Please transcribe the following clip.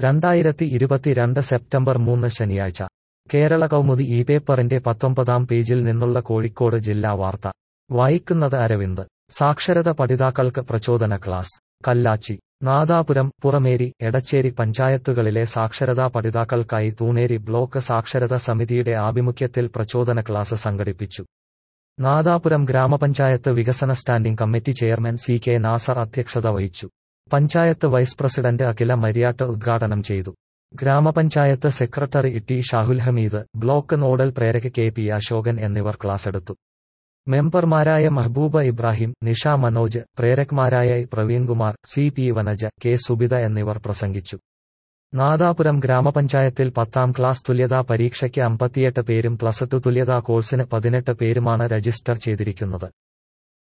രണ്ടായിരത്തി ഇരുപത്തിരണ്ട് സെപ്റ്റംബർ മൂന്ന് ശനിയാഴ്ച കേരള കൗമുദി ഈ പേപ്പറിന്റെ പത്തൊമ്പതാം പേജിൽ നിന്നുള്ള കോഴിക്കോട് ജില്ലാ വാർത്ത വായിക്കുന്നത് അരവിന്ദ് സാക്ഷരത പഠിതാക്കൾക്ക് പ്രചോദന ക്ലാസ് കല്ലാച്ചി നാദാപുരം പുറമേരി എടച്ചേരി പഞ്ചായത്തുകളിലെ സാക്ഷരതാ പഠിതാക്കൾക്കായി തൂണേരി ബ്ലോക്ക് സാക്ഷരത സമിതിയുടെ ആഭിമുഖ്യത്തിൽ പ്രചോദന ക്ലാസ് സംഘടിപ്പിച്ചു നാദാപുരം ഗ്രാമപഞ്ചായത്ത് വികസന standing committee chairman C K Nasar അധ്യക്ഷത വഹിച്ചു പഞ്ചായത്ത് വൈസ് പ്രസിഡന്റ് അഖില മരിയാട്ട് ഉദ്ഘാടനം ചെയ്തു ഗ്രാമപഞ്ചായത്ത് secretary T Shahul Hameed block nodal പ്രേരക കെ പി അശോകൻ എന്നിവർ ക്ലാസെടുത്തു മെമ്പർമാരായ മെഹബൂബ ഇബ്രാഹിം നിഷ മനോജ് പ്രേരക്മാരായ Praveenkumar C P Vanaja K Subitha എന്നിവർ പ്രസംഗിച്ചു നാദാപുരം ഗ്രാമപഞ്ചായത്തിൽ പത്താം ക്ലാസ് തുല്യതാ പരീക്ഷയ്ക്ക് അമ്പത്തിയെട്ട് പേരും പ്ലസ് ടു തുല്യതാ കോഴ്സിന് പതിനെട്ട് പേരുമാണ് രജിസ്റ്റർ ചെയ്തിരിക്കുന്നത്